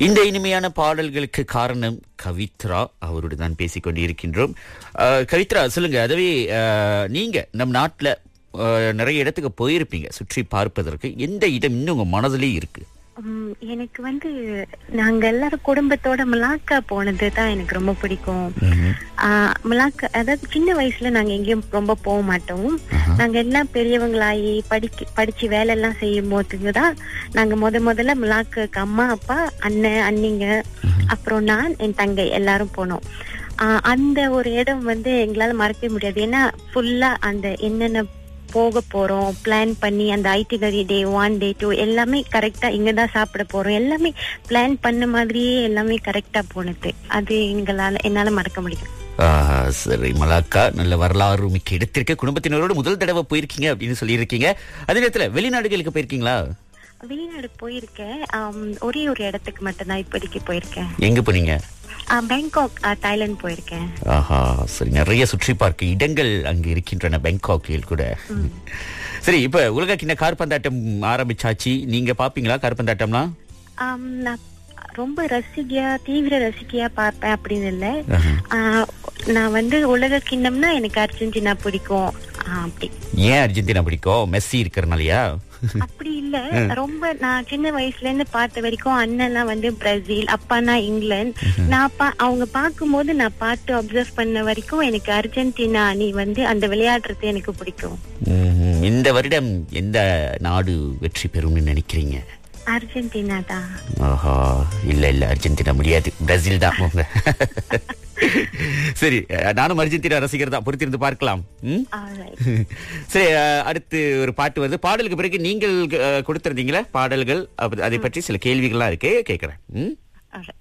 இந்த இனிமையான பாடல்களுக்கு காரணம் கவித்ரா அவரோடு தான் பேசிக் கொண்டிருக்கின்றோம் அஹ், கவித்ரா சொல்லுங்க அதுவே அஹ், நீங்க நம் நாட்டுல அஹ், நிறைய இடத்துக்கு போயிருப்பீங்க சுற்றி பார்ப்பதற்கு எந்த இடம் இன்னும் உங்க மனதிலே இருக்கு உம், எனக்கு வந்து நாங்க எல்லாரும் குடும்பத்தோட மலாக்கா போனது தான் எனக்கு ரொம்ப பிடிக்கும் ஆஹ், மலாக்கா அதாவது சின்ன வயசுல நாங்க எங்கேயும் ரொம்ப போக மாட்டோம் நாங்க எல்லாம் பெரியவங்களாகி படிக்க படிச்சு வேலை எல்லாம் செய்யும் போதுக்கு தான் நாங்க முத முதல்ல மலாக்காக்கு அம்மா அப்பா அண்ணன் அண்ணிங்க அப்புறம் நான் என் தங்கை எல்லாரும் போனோம் ஆஹ், அந்த ஒரு இடம் வந்து எங்களால மறக்கவே முடியாது ஏன்னா ஃபுல்லா அந்த என்னென்ன போக போறோம் பிளான் பண்ணி அந்த ஐடிகரி டே ஒன் டே டூ எல்லாமே கரெக்டா இங்க தான் சாப்பிட போறோம் எல்லாமே பிளான் பண்ண மாதிரியே எல்லாமே கரெக்டா போனது அது எங்களால என்னால மறக்க முடியும் ஆஹ், சரி மலாக்கா நல்ல வரலாறு மிக்க இடத்திற்கு குடும்பத்தினரோடு முதல் தடவை போயிருக்கீங்க அப்படின்னு சொல்லியிருக்கீங்க அதே நேரத்துல வெளிநாடுகளுக்கு போயிருக்கீங்களா வெளிநாடு போயிருக்கேன் ஆம், ஒரே ஒரு இடத்துக்கு மட்டும்தான் இப்போதைக்கு போயிருக்கேன் எங்க போனீங்க ஆ, பேங்காக் ஆ, தாய்லாந்து போயிருக்கேன் ஆஹா சரி நிறைய சுற்றி பார்க்க இடங்கள் அங்கு இருக்கின்றன பேங்காக்கில் கூட சரி இப்ப உலக கிண்ண கார்பந்தாட்டம் ஆரம்பிச்சாச்சு நீங்க பாப்பீங்களா கார்பந்தாட்டம்லாம் ஆம், நான் ரொம்ப ரசிகையா தீவிர ரசிகையா பார்ப்பேன் அப்படின்னு இல்ல ஆஹா. ஆ, நான் வந்து உலக கிண்ணம்னா எனக்கு அர்ஜென்டினா பிடிக்கும் ஆ, அப்படி ஏன் அர்ஜென்டினா பிடிக்கும் மெஸ்ஸி இருக்கிறனாலயா அப்படி இல்ல ரொம்ப நான் சின்ன வயசுல இருந்து பார்த்த வரைக்கும் அண்ணன்லாம் வந்து பிரேசில் அப்பானா இங்கிலாந்து நான் பா அவங்க பார்க்கும்போது நான் பார்த்து அப்சர்வ் பண்ண வரைக்கும் எனக்கு அர்ஜென்டினா அணி வந்து அந்த விளையாடுறது எனக்கு பிடிக்கும் ம்ஹும். இந்த வருடம் எந்த நாடு வெற்றி பெறும்னு நினைக்கிறீங்க அர்ஜென்டினா தான் ஆஹா இல்ல இல்ல அர்ஜென்டினா முடியாது பிரேசில் தான் போங்க சரி அஹ், நானும் அர்ஜென்டினா ரசிகர் தான் பொறுத்திருந்து பார்க்கலாம் ம்? Alright. சரி அஹ், அடுத்து ஒரு பாட்டு வருது பாடலுக்கு பிறகு நீங்கள் அஹ், கொடுத்திருந்தீங்களே பாடல்கள் அப்ப- அதை பற்றி சில கேள்விகள்லாம் இருக்கு கேட்கறேன் ம்? Alright.